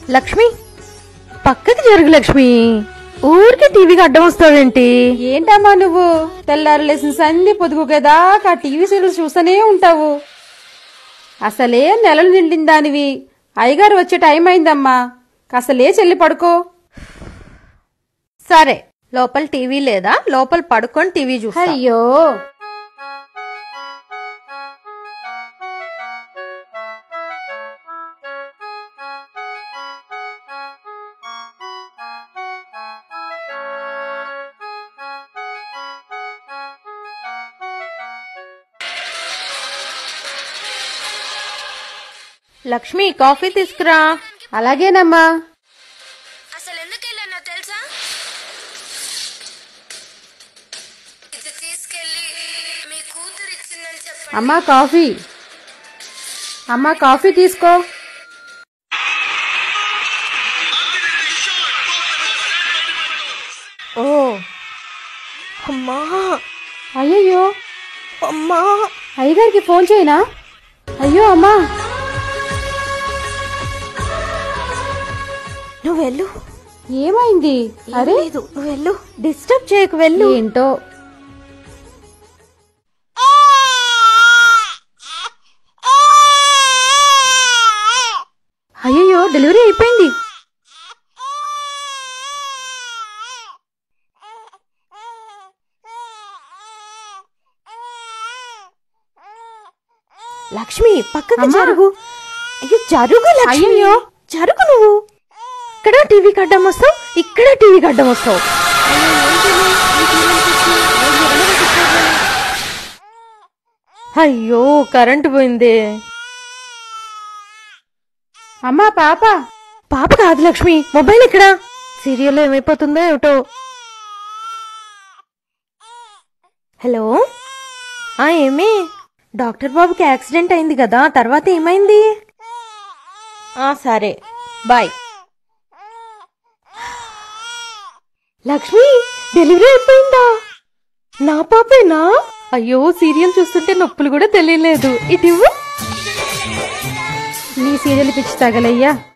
లక్ష్మి పక్కకి జరుగు లక్ష్మి ఊరికే టీవీకి అడ్డం వస్తావేంటి ఏంటమ్మా నువ్వు తెల్లారు లేసిన సంధి పొదుగుకేదాకా టీవీ సీరియల్స్ చూస్తూనే ఉంటావు అసలే నెలలు నిండిన దానివి అయ్యగారు వచ్చే టైం అయిందమ్మా కాసలే చెల్లి పడుకో సరే లోపల టీవీ లేదా లోపల పడుకొని టీవీ చూస్తా అయ్యో లక్ష్మి కాఫీ తీసుకురా అలాగేనమ్మా అసలు ఎందుకు వెళ్ళానో తెలుసా ఇది తీసుకెళ్ళి మీ కూతురు ఇచ్చిందని చెప్పండి అమ్మా కాఫీ అమ్మా కాఫీ తీసుకో ఓ అమ్మా అయ్యయ్యో అమ్మా అయ్యగారికి ఫోన్ చేయనా అయ్యో అమ్మా నువ్వు వెళ్ళు ఏమైంది అరే లేదు నువ్వు వెళ్ళు డిస్టర్బ్ చేయకు వెళ్ళు ఏంటో అయ్యో డెలివరీ అయిపోయింది లక్ష్మి పక్కకి అమ్మా. జరుగు అయ్యో జరుగు లక్ష్మి అయ్యయ్యో. జరుగు నువ్వు ఇక్కడ టీవీకి అడ్డం వస్తావు ఇక్కడ టీవీకి అడ్డం వస్తావు అయ్యో కరెంటు పోయింది అమ్మా పాప పాప కాదు లక్ష్మి మొబైల్ ఇక్కడ సీరియల్ ఏమైపోతుందో ఏమిటో హలో ఆ ఏమి డాక్టర్ బాబుకి యాక్సిడెంట్ అయింది కదా తర్వాత ఏమైంది ఆ సరే బాయ్ లక్ష్మి డెలివరీ అయిపోయిందా నా పాపేనా అయ్యో సీరియల్ చూస్తుంటే నొప్పులు కూడా తెలియలేదు ఇటు ఇవ్వు. నీ సీరియల్ పిచ్చి తగలయ్యా